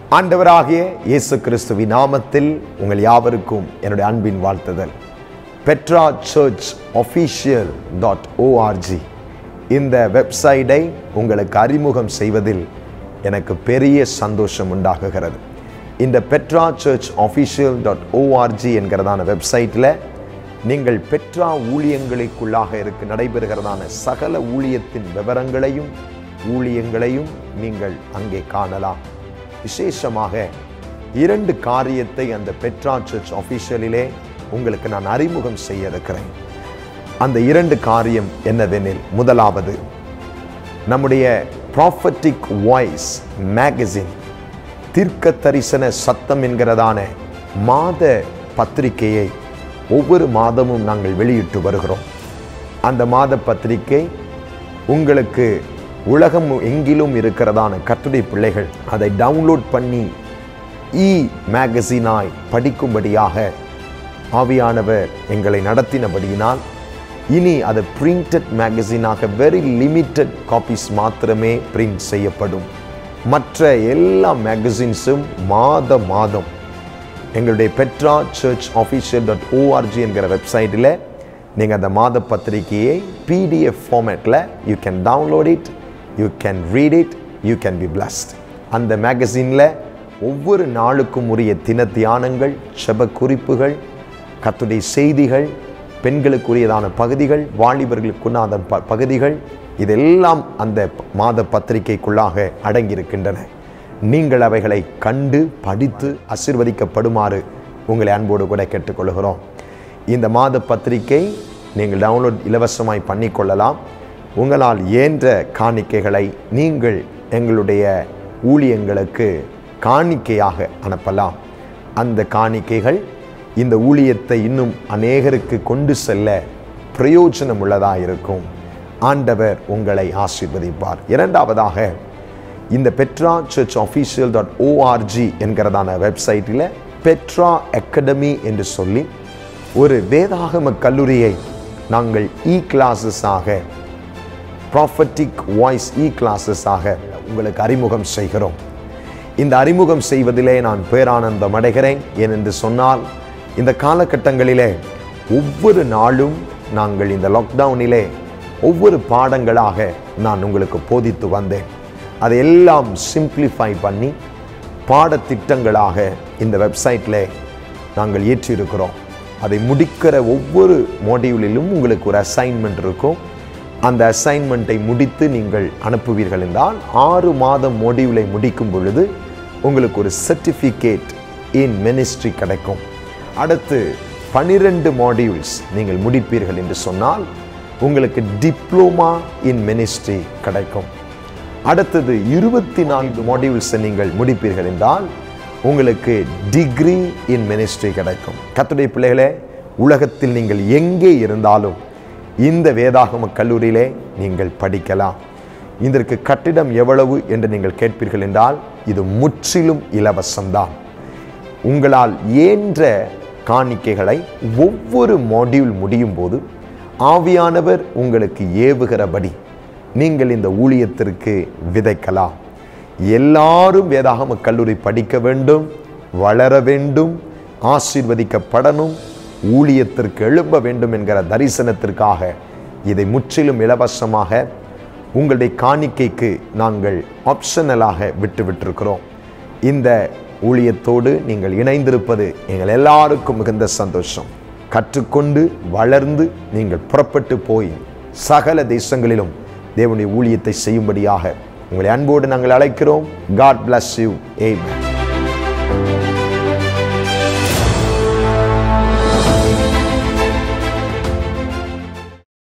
ஆண்டவராகிய இயேசு கிறிஸ்துவின் நாமத்தில் உங்கள் யாவருக்கும் என்னுடைய அன்பின் வாழ்த்துதல் Petra Church official dot O R G இந்த வெப்சைட்டை உங்களுக்கு அறிமுகம் செய்வதில் எனக்கு பெரிய சந்தோஷம் உண்டாகுகிறது இந்த Petra Church official dot O R G என்கிறதான வெப்சைட்டில் நீங்கள் பெட்ரா ஊழியங்களுக்குள்ளாக இருக்கு நடைபெறுகிறதான சகல ஊழியத்தின் விவரங்களையும் ஊழியங்களையும் நீங்கள் அங்கே காணலாம் விசேஷமாக இரண்டு காரியத்தை அந்த பெட்ரா சர்ச் ஆஃபீஷியலிலே உங்களுக்கு நான் அறிமுகம் செய்ய இருக்கிறேன் அந்த இரண்டு காரியம் என்னவெனில் முதலாவது நம்முடைய ப்ராஃபட்டிக் வாய்ஸ் மேகசின் தீர்க்க தரிசன சத்தம் என்கிறதான மாத பத்திரிகையை ஒவ்வொரு மாதமும் நாங்கள் வெளியிட்டு வருகிறோம் அந்த மாத பத்திரிகை உங்களுக்கு உலகம் எங்கிலும் இருக்கிறதான கட்டுரை பிள்ளைகள் அதை டவுன்லோட் பண்ணி இ மேகசினாய் படிக்கும்படியாக ஆவியானவர் எங்களை நடத்தினபடியினால் இனி அது பிரிண்டட் மேகசினாக வெரி லிமிட்டட் காப்பீஸ் மாத்திரமே பிரிண்ட் செய்யப்படும் மற்ற எல்லா மேகசின்ஸும் மாத மாதம் எங்களுடைய Petra Church official dot O R G என்கிற வெப்சைட்டில் நீங்கள் அந்த மாத பத்திரிகையை பிடிஎஃப் ஃபார்மேட்டில் you can download it you can read it you can be blessed அந்த மேகசினில் ஒவ்வொரு நாளுக்கும் உரிய தின தியானங்கள் செப குறிப்புகள் கத்துடைய செய்திகள் பெண்களுக்குரியதான பகுதிகள் வாலிபர்களுக்குண்டான ப பகுதிகள் இதெல்லாம் அந்த மாத பத்திரிகைக்குள்ளாக அடங்கியிருக்கின்றன நீங்கள் அவைகளை கண்டு படித்து ஆசிர்வதிக்கப்படுமாறு உங்களை அன்போடு கூட கேட்டுக்கொள்கிறோம் இந்த மாத பத்திரிகை நீங்கள் டவுன்லோட் இலவசமாய் பண்ணிக்கொள்ளலாம் உங்களால் இயன்ற காணிக்கைகளை நீங்கள் எங்களுடைய ஊழியங்களுக்கு காணிக்கையாக அனுப்பலாம் அந்த காணிக்கைகள் இந்த ஊழியத்தை இன்னும் அநேகருக்கு கொண்டு செல்ல பிரயோஜனம் உள்ளதாக இருக்கும் ஆண்டவர் உங்களை ஆசீர்வதிப்பார் இரண்டாவதாக இந்த Petra Church official dot O R G என்கிறதான வெப்சைட்டில் பெட்ரா அகாடமி என்று சொல்லி ஒரு வேதாகம கல்லூரியை நாங்கள் இ கிளாஸஸாக ப்ராஃபட்டிக் வாய்ஸ் இ கிளாஸஸாக உங்களுக்கு அறிமுகம் செய்கிறோம் இந்த அறிமுகம் செய்வதிலே நான் பேரானந்தம் அடைகிறேன் ஏனென்று சொன்னால் இந்த காலகட்டங்களிலே ஒவ்வொரு நாளும் நாங்கள் இந்த லாக்டவுனிலே ஒவ்வொரு பாடங்களாக நான் உங்களுக்கு போதித்து வந்தேன் அதையெல்லாம் சிம்பிளிஃபை பண்ணி பாடத்திட்டங்களாக இந்த வெப்சைட்டில் நாங்கள் ஏற்றியிருக்கிறோம் அதை முடிக்கிற ஒவ்வொரு மாடியூலிலும் உங்களுக்கு ஒரு அசைன்மெண்ட் இருக்கும் அந்த அசைன்மெண்ட்டை முடித்து நீங்கள் அனுப்புவீர்கள் என்றால் ஆறு மாதம் மாடியூலை முடிக்கும் பொழுது உங்களுக்கு ஒரு சர்டிஃபிகேட் இன் மினிஸ்ட்ரி கிடைக்கும் அடுத்து பனிரெண்டு மாடியூல்ஸ் நீங்கள் முடிப்பீர்கள் என்று சொன்னால் உங்களுக்கு டிப்ளோமா இன் மினிஸ்ட்ரி கிடைக்கும் அடுத்தது இருபத்தி நான்கு மாடியூல்ஸை நீங்கள் முடிப்பீர்கள் என்றால் உங்களுக்கு டிகிரி இன் மினிஸ்ட்ரி கிடைக்கும் கத்துடைய பிள்ளைகளே உலகத்தில் நீங்கள் எங்கே இருந்தாலும் இந்த வேதாகம கல்லூரியிலே நீங்கள் படிக்கலாம் இதற்கு கட்டிடம் எவ்வளவு என்று நீங்கள் கேட்பீர்கள் என்றால் இது முற்றிலும் இலவசம்தான் உங்களால் இயன்ற காணிக்கைகளை ஒவ்வொரு மாடியூல் முடியும் போது ஆவியானவர் உங்களுக்கு ஏவுகிறபடி நீங்கள் இந்த ஊழியத்திற்கு விதைக்கலாம் எல்லாரும் வேதாகம கல்லூரி படிக்க வேண்டும் வளர வேண்டும் ஆசீர்வதிக்கப்படணும் ஊழியத்திற்கு எழும்ப வேண்டும் என்கிற தரிசனத்திற்காக இதை முற்றிலும் இலவசமாக உங்களுடைய காணிக்கைக்கு நாங்கள் ஆப்ஷனலாக விட்டு விட்டிருக்கிறோம் இந்த ஊழியத்தோடு நீங்கள் இணைந்திருப்பது எங்கள் எல்லாருக்கும் மிகுந்த சந்தோஷம் கற்றுக்கொண்டு வளர்ந்து நீங்கள் புறப்பட்டு போய் சகல தேசங்களிலும் தேவனுடைய ஊழியத்தை செய்யும்படியாக உங்களை அன்போடு நாங்கள் அழைக்கிறோம் காட் பிளஸ் யூ ஏ